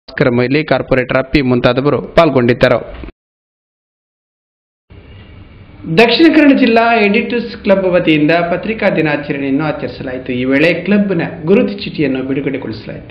Bhaskara Moily corporate ಅಪ್ಪಿ ಮುಂತಾದವರು ಪಾಲ್ಗೊಂಡಿದ್ದರು ದಕ್ಷಿಣ ಕನ್ನಡ ಜಿಲ್ಲಾ ಎಡಿಟರ್ಸ್ ಕ್ಲಬ್ ವತಿಯಿಂದ ಪತ್ರಿಕಾ ದಿನಾಚರಣೆಯನ್ನು ಆಚರಿಸಲಾಯಿತು ಈ ವೇಳೆ ಕ್ಲಬ್ನ ಗುರುತು ಚೀಟಿಯನ್ನು ಬಿಡುಗಡೆಗೊಳಿಸಲಾಯಿತು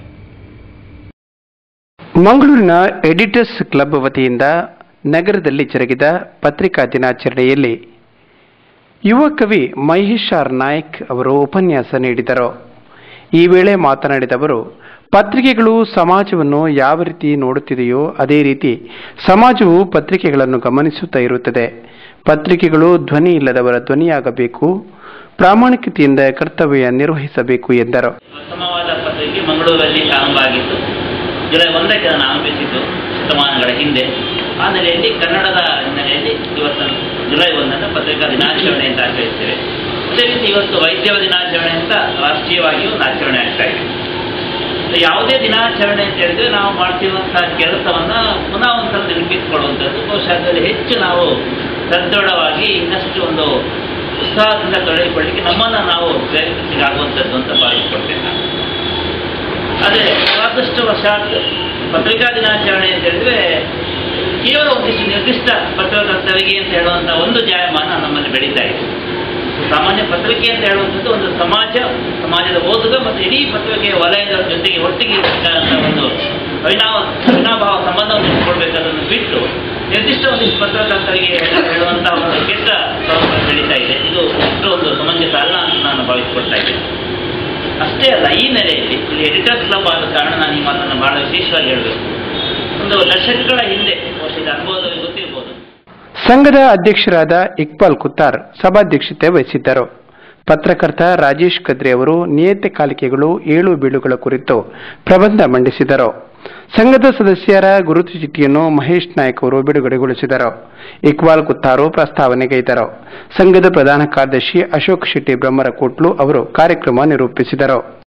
ಮಂಗಳೂರಿನ ಎಡಿಟರ್ಸ್ ಕ್ಲಬ್ ವತಿಯಿಂದ ನಗರದಲ್ಲಿ ಜರುಗಿದ ಪತ್ರಿಕಾ ದಿನಾಚರಣೆಯಲ್ಲಿ ಯುವ ಕವಿ ಮಹೇಶ್ ಆರ್ ನಾಯ್ಕ್ ಅವರು ಉಪನ್ಯಾಸ ನೀಡಿದರು ಈ ವೇಳೆ ಮಾತನಾಡಿದ ಅವರು ಪತ್ರಿಕೆಗಳು ಸಮಾಜವನ್ನು ಯಾವ ರೀತಿ ನೋಡುತ್ತಿದೆಯೋ ಅದೇ ರೀತಿ ಸಮಾಜವು ಪತ್ರಿಕೆಗಳನ್ನು ಗಮನಿಸುತ್ತಾ ಇರುತ್ತದೆ ಪತ್ರಿಕೆಗಳು ಧ್ವನಿ ಇಲ್ಲದವರ ಧ್ವನಿಯಾಗಬೇಕು ಪ್ರಾಮಾಣಿಕತೆಯಿಂದ ಕರ್ತವ್ಯ ನಿರ್ವಹಿಸಬೇಕು ಎಂದರು ಉತ್ತಮವಾದ ಪತ್ರಿಕೆ ಮಂಗಳೂರಲ್ಲಿ ಆರಂಭ ಆಗಿತ್ತು ಜುಲೈ ಒಂದಕ್ಕೆ ನಾನು ಆರಂಭಿಸಿದ್ದು ಶತಮಾನಗಳ ಹಿಂದೆ ಆ ನೆಲೆಯಲ್ಲಿ ಕನ್ನಡದ ಹಿನ್ನೆಲೆಯಲ್ಲಿ ಇವತ್ತನ್ನು ಜುಲೈ ಒಂದನ್ನು ಪತ್ರಿಕಾ ದಿನಾಚರಣೆ ಅಂತ ಆಚರಿಸ್ತೇವೆ ಅದೇ ರೀತಿ ಇವತ್ತು ವೈದ್ಯವ ದಿನಾಚರಣೆ ಅಂತ ರಾಷ್ಟ್ರೀಯವಾಗಿಯೂ ಒಂದು ಆಚರಣೆ ಆಗ್ತಾ ಇದೆ ಯಾವುದೇ ದಿನಾಚರಣೆ ಅಂತ ಹೇಳಿದ್ರೆ ನಾವು ಮಾಡ್ತಿರುವಂತಹ ಕೆಲಸವನ್ನ ಪುನಃ ಒಂದ್ಸಲ ನೆನಪಿಸಿಕೊಳ್ಳುವಂಥದ್ದು ಬಹುಶಃ ಅದರಲ್ಲಿ ಹೆಚ್ಚು ನಾವು ಸದೃಢವಾಗಿ ಇನ್ನಷ್ಟು ಒಂದು ಉತ್ಸಾಹದಿಂದ ತೊಡಗಿಕೊಳ್ಳಿಕ್ಕೆ ನಮ್ಮನ್ನು ನಾವು ಪ್ರೇರೇಪಿಸಿಗಾಗುವಂಥದ್ದು ಅಂತ ಭಾವಿಸ್ಕೊಳ್ತೇನೆ ನಾನು ಆದರೆ ದುರದೃಷ್ಟವಶಾತ್ ಪತ್ರಿಕಾ ದಿನಾಚರಣೆ ಅಂತ ಹೇಳಿದ್ರೆ ಕೇವಲ ಒಂದಿಷ್ಟು ನಿರ್ದಿಷ್ಟ ಪತ್ರಕರ್ತರಿಗೆ ಅಂತ ಹೇಳುವಂಥ ಒಂದು ಜಾಯಮಾನ ನಮ್ಮಲ್ಲಿ ಬೆಳೀತಾ ಇದೆ ಸಾಮಾನ್ಯ ಪತ್ರಿಕೆ ಅಂತ ಹೇಳುವಂಥದ್ದು ಒಂದು ಸಮಾಜ ಸಮಾಜದ ಓದುಗ ಮತ್ತು ಇಡೀ ಪತ್ರಿಕೆಯ ವಲಯದ ಜೊತೆಗೆ ಒಟ್ಟಿಗೆ ಇರತಕ್ಕಂಥ ಒಂದು ಅವಿನಾವ ಅವಿನಾಭಾವ ಸಂಬಂಧವನ್ನು ಇಟ್ಕೊಳ್ಬೇಕಾದನ್ನು ಬಿಟ್ಟು ನಿರ್ದಿಷ್ಟ ಒಂದಿಷ್ಟು ಪತ್ರಕರ್ತರಿಗೆ ಹೇಳುವಂತಹ ಒಂದು ಕೆಟ್ಟ ಸ್ವರೂಪ ಬೆಳೀತಾ ಇದೆ ಇದು ಅಷ್ಟು ಒಂದು ಸಮಂಜಸ ಅಲ್ಲ ಅಂತ ನಾನು ಭಾವಿಸ್ಕೊಳ್ತಾ ಇದ್ದೇನೆ ಅಷ್ಟೇ ಅಲ್ಲ ಈ ನೆಲೆಯಲ್ಲಿ ಇಲ್ಲಿ ಎಡಿಟರ್ಸ್ ಕ್ಲಬ್ ಆದ ಕಾರಣ ನಾನು ಈ ಮಾತನ್ನು ಬಹಳ ವಿಶೇಷವಾಗಿ ಹೇಳಬೇಕು ಒಂದು ದಶಕಗಳ ಹಿಂದೆ ಬಹುಶಃ ಇದು ಅನುಭವದಲ್ಲಿ ಗೊತ್ತಿರ್ಬೋದು ಸಂಘದ ಅಧ್ಯಕ್ಷರಾದ ಇಕ್ಬಾಲ್ ಕುತ್ತಾರ್ ಸಭಾಧ್ಯಕ್ಷತೆ ವಹಿಸಿದ್ದರು ಪತ್ರಕರ್ತ ರಾಜೇಶ್ ಕದ್ರಿ ಅವರು ನಿಯತಕಾಲಿಕೆಗಳು ಏಳು ಬೀಳುಗಳ ಕುರಿತು ಪ್ರಬಂಧ ಮಂಡಿಸಿದರು ಸಂಘದ ಸದಸ್ಯರ ಗುರುತು ಚೀಟಿಯನ್ನು ಮಹೇಶ್ ನಾಯ್ಕ್ ಅವರು ಬಿಡುಗಡೆಗೊಳಿಸಿದರು ಇಕ್ಬಾಲ್ ಕುತ್ತಾರು ಪ್ರಸ್ತಾವನೆಗೈದರು ಸಂಘದ ಪ್ರಧಾನ ಕಾರ್ಯದರ್ಶಿ ಅಶೋಕ್ ಶೆಟ್ಟಿ ಬ್ರಹ್ಮರಕೋಟ್ಲು ಅವರು ಕಾರ್ಯಕ್ರಮ ನಿರೂಪಿಸಿದರು